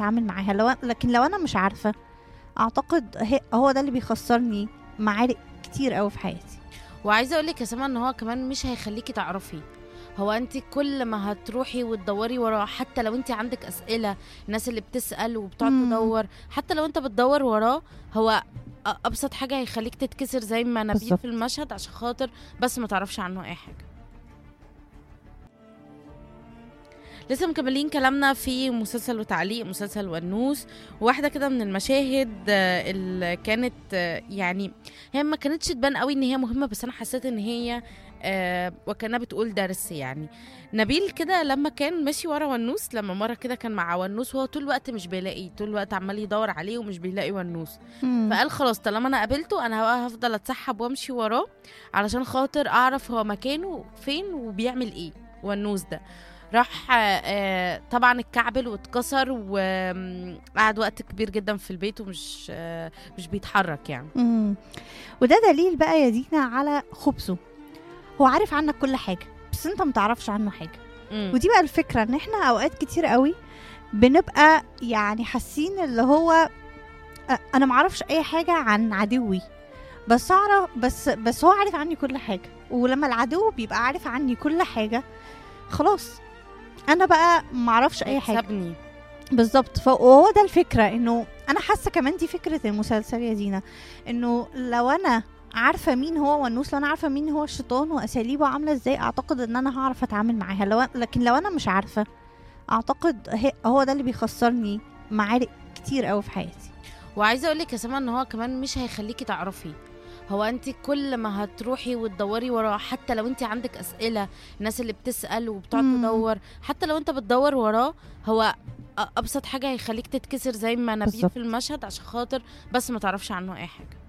اتعامل معاها لو لكن لو انا مش عارفه اعتقد هي- هو ده اللي بيخسرني معارك كتير قوي في حياتي وعايزه اقول لك يا سما ان هو كمان مش هيخليكي تعرفي هو انت كل ما هتروحي وتدوري وراه حتى لو انت عندك اسئله الناس اللي بتسال وبتقعد مم. تدور حتى لو انت بتدور وراه هو أ- ابسط حاجه هيخليك تتكسر زي ما نبيل بالظبط. في المشهد عشان خاطر بس ما تعرفش عنه اي حاجه لسه مكملين كلامنا في مسلسل وتعليق مسلسل ونوس واحده كده من المشاهد آه، اللي كانت آه، يعني هي ما كانتش تبان قوي ان هي مهمه بس انا حسيت ان هي آه وكانها بتقول درس يعني نبيل كده لما كان ماشي ورا ونوس لما مره كده كان مع ونوس وهو طول الوقت مش بيلاقيه طول الوقت عمال يدور عليه ومش بيلاقي ونوس فقال خلاص طالما انا قابلته انا بقى هفضل اتسحب وامشي وراه علشان خاطر اعرف هو مكانه فين وبيعمل ايه ونوس ده راح آه، آه، طبعا اتكعبل واتكسر وقعد وقت كبير جدا في البيت ومش آه، مش بيتحرك يعني مم. وده دليل بقى يا دينا على خبثه هو عارف عنك كل حاجه بس انت متعرفش عنه حاجه مم. ودي بقى الفكره ان احنا اوقات كتير قوي بنبقى يعني حاسين اللي هو أ- انا معرفش اي حاجه عن عدوي بس اعرف بس بس هو عارف عني كل حاجه ولما العدو بيبقى عارف عني كل حاجه خلاص انا بقى معرفش اي حاجه سابني بالظبط فهو ده الفكره انه انا حاسه كمان دي فكره المسلسل يا زينه انه لو انا عارفه مين هو ونوس لو انا عارفه مين هو الشيطان واساليبه عامله ازاي اعتقد ان انا هعرف اتعامل معاها لو لكن لو انا مش عارفه اعتقد هي- هو ده اللي بيخسرني معارك كتير قوي في حياتي وعايزه اقول لك يا سما ان هو كمان مش هيخليكي تعرفي هو انت كل ما هتروحي وتدوري وراه حتى لو انت عندك اسئله الناس اللي بتسال وبتقعد مم. تدور حتى لو انت بتدور وراه هو أ- ابسط حاجه هيخليك تتكسر زي ما نبيل بالظبط. في المشهد عشان خاطر بس ما تعرفش عنه اي حاجه